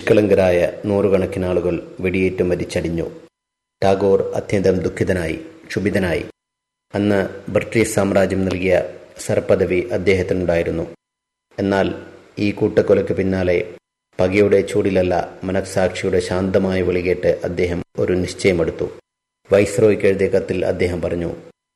നിഷ്കളങ്കരായ നൂറുകണക്കിന് ആളുകൾ വെടിയേറ്റ് മരിച്ചടിഞ്ഞു ടാഗോർ അത്യന്തം ദുഃഖിതനായി ക്ഷുഭിതനായി അന്ന് ബ്രിട്ടീഷ് സാമ്രാജ്യം നൽകിയ സർപദവി അദ്ദേഹത്തിനുണ്ടായിരുന്നു എന്നാൽ ഈ കൂട്ടക്കൊലയ്ക്ക് പിന്നാലെ പകയുടെ ചൂടിലല്ല മനസാക്ഷിയുടെ ശാന്തമായ വിളികേട്ട് അദ്ദേഹം ഒരു നിശ്ചയമെടുത്തു വൈസ്രോയ്ക്ക് എഴുതിയ കത്തിൽ അദ്ദേഹം പറഞ്ഞു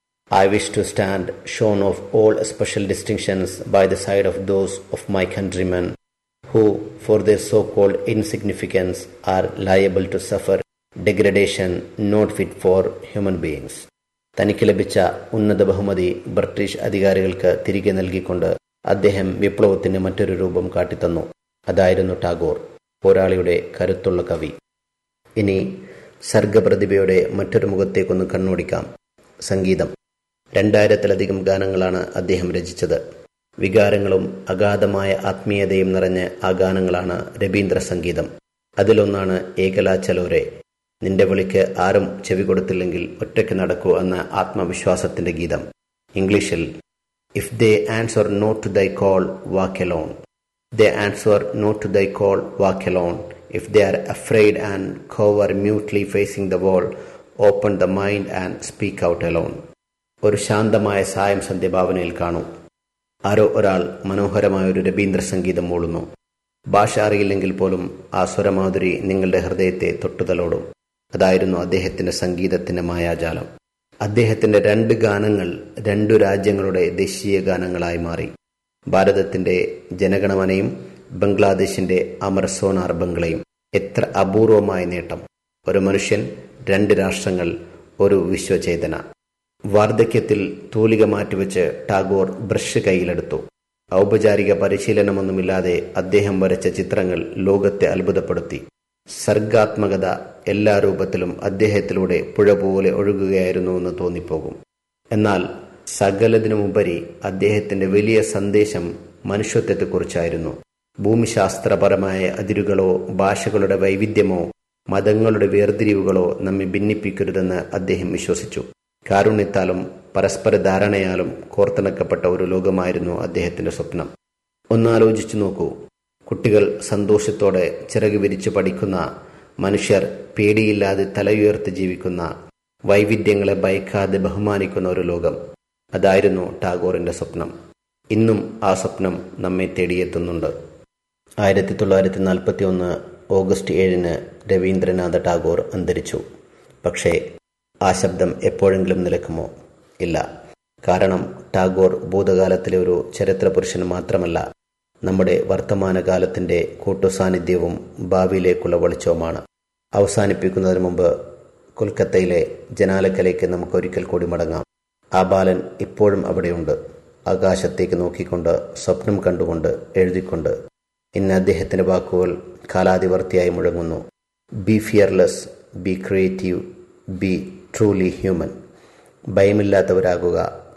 I wish to stand shorn of all special distinctions by the side of those of my countrymen who for their so called insignificance are liable to suffer degradation not fit for human beings തനിക്ക് ലഭിച്ച ഉന്നത ബഹുമതി British അധികാരികൾക്ക് തിരികെ നൽകിക്കൊണ്ട് അദ്ദേഹം വിപ്ലവത്തിന് മറ്റൊരു രൂപം കാട്ടിത്തന്നു അതായിരുന്നു ടാഗോർ പോരാളിയുടെ കരുത്തുള്ള കവി ഇനി സർഗപ്രതിഭയുടെ മറ്റൊരു മുഖത്തേക്കൊന്ന് കണ്ണോടിക്കാം സംഗീതം രണ്ടായിരത്തിലധികം ഗാനങ്ങളാണ് അദ്ദേഹം രചിച്ചത് വികാരങ്ങളും അഗാധമായ ആത്മീയതയും നിറഞ്ഞ ആ ഗാനങ്ങളാണ് രവീന്ദ്ര സംഗീതം അതിലൊന്നാണ് ഏകലാ ചലോരെ നിന്റെ വിളിക്ക് ആരും ചെവി കൊടുത്തില്ലെങ്കിൽ ഒറ്റയ്ക്ക് നടക്കൂ എന്ന ആത്മവിശ്വാസത്തിന്റെ ഗീതം ഇംഗ്ലീഷിൽ if they answer not to thy call walk alone they answer not to thy call walk alone if they are afraid and cower mutely facing the world open the mind and speak out alone ഒരു ശാന്തമായ സായം സന്ധ്യഭാവനയിൽ കാണൂ ആരോ ഒരാൾ മനോഹരമായ ഒരു രവീന്ദ്ര സംഗീതം മൂളുന്നു ഭാഷ അറിയില്ലെങ്കിൽ പോലും ആ സ്വരമാധുരി നിങ്ങളുടെ ഹൃദയത്തെ തൊട്ടുതലോടും അതായിരുന്നു അദ്ദേഹത്തിന്റെ സംഗീതത്തിന്റെ മായാജാലം അദ്ദേഹത്തിന്റെ രണ്ട് ഗാനങ്ങൾ രണ്ടു രാജ്യങ്ങളുടെ ദേശീയ ഗാനങ്ങളായി മാറി ഭാരതത്തിന്റെ ജനഗണമനയും ബംഗ്ലാദേശിന്റെ അമർ സോനാർ ബംഗ്ലയും എത്ര അപൂർവമായ നേട്ടം ഒരു മനുഷ്യൻ രണ്ട് രാഷ്ട്രങ്ങൾ ഒരു വിശ്വചേതന വാർദ്ധക്യത്തിൽ തൂലിക മാറ്റിവെച്ച് ടാഗോർ ബ്രഷ് കയ്യിലെടുത്തു ഔപചാരിക പരിശീലനമൊന്നുമില്ലാതെ അദ്ദേഹം വരച്ച ചിത്രങ്ങൾ ലോകത്തെ അത്ഭുതപ്പെടുത്തി സർഗാത്മകത എല്ലാ രൂപത്തിലും അദ്ദേഹത്തിലൂടെ പുഴ പോലെ ഒഴുകുകയായിരുന്നു എന്ന് തോന്നിപ്പോകും എന്നാൽ സകലതിനുമുപരി അദ്ദേഹത്തിന്റെ വലിയ സന്ദേശം മനുഷ്യത്വത്തെക്കുറിച്ചായിരുന്നു ഭൂമിശാസ്ത്രപരമായ അതിരുകളോ ഭാഷകളുടെ വൈവിധ്യമോ മതങ്ങളുടെ വേർതിരിവുകളോ നമ്മെ ഭിന്നിപ്പിക്കരുതെന്ന് അദ്ദേഹം വിശ്വസിച്ചു കാരുണ്യത്താലും പരസ്പര ധാരണയാലും കോർത്തിണക്കപ്പെട്ട ഒരു ലോകമായിരുന്നു അദ്ദേഹത്തിന്റെ സ്വപ്നം ഒന്നാലോചിച്ചു നോക്കൂ കുട്ടികൾ സന്തോഷത്തോടെ ചിറക് വിരിച്ച് പഠിക്കുന്ന മനുഷ്യർ പേടിയില്ലാതെ തലയുയർത്തി ജീവിക്കുന്ന വൈവിധ്യങ്ങളെ ഭയക്കാതെ ബഹുമാനിക്കുന്ന ഒരു ലോകം അതായിരുന്നു ടാഗോറിന്റെ സ്വപ്നം ഇന്നും ആ സ്വപ്നം നമ്മെ തേടിയെത്തുന്നുണ്ട് ആയിരത്തി തൊള്ളായിരത്തി നാൽപ്പത്തി ഒന്ന് ഓഗസ്റ്റ് ഏഴിന് രവീന്ദ്രനാഥ ടാഗോർ അന്തരിച്ചു പക്ഷേ ആ ശബ്ദം എപ്പോഴെങ്കിലും നിലക്കുമോ ഇല്ല കാരണം ടാഗോർ ഭൂതകാലത്തിലെ ഒരു ചരിത്ര പുരുഷൻ മാത്രമല്ല നമ്മുടെ വർത്തമാനകാലത്തിന്റെ കൂട്ടുസാന്നിധ്യവും ഭാവിയിലേക്കുള്ള വെളിച്ചവുമാണ് അവസാനിപ്പിക്കുന്നതിന് മുമ്പ് കൊൽക്കത്തയിലെ ജനാലക്കലേക്ക് നമുക്ക് ഒരിക്കൽ കൂടി മടങ്ങാം ആ ബാലൻ ഇപ്പോഴും അവിടെയുണ്ട് ആകാശത്തേക്ക് നോക്കിക്കൊണ്ട് സ്വപ്നം കണ്ടുകൊണ്ട് എഴുതിക്കൊണ്ട് ഇന്ന് അദ്ദേഹത്തിന്റെ വാക്കുകൾ കാലാതിവർത്തിയായി മുഴങ്ങുന്നു be fearless be creative be truly human ഭയമില്ലാത്തവരാകുക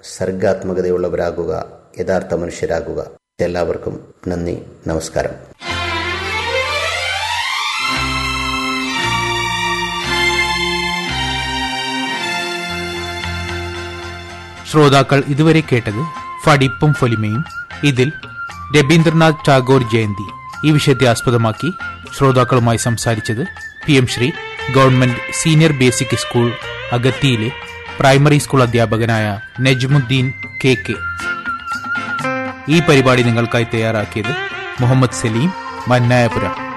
സർഗാത്മകതയുള്ളവരാകുക യഥാർത്ഥ മനുഷ്യരാകുക എല്ലാവർക്കും നന്ദി നമസ്കാരം ശ്രോതാക്കൾ ഇതുവരെ കേട്ടത് ഫടിപ്പും ഫൊലിമയും ഇതിൽ രവീന്ദ്രനാഥ് ടാഗോർ ജയന്തി ഈ വിഷയത്തെ ആസ്പദമാക്കി ശ്രോതാക്കളുമായി സംസാരിച്ചത് P M Shri government senior basic school അഗത്തിയിലെ പ്രൈമറി സ്കൂൾ അധ്യാപകനായ നജ്മുദ്ദീൻ കെ കെ ഈ പരിപാടി നിങ്ങൾക്കായി തയ്യാറാക്കിയത് മുഹമ്മദ് സലീം മന്നായപുരം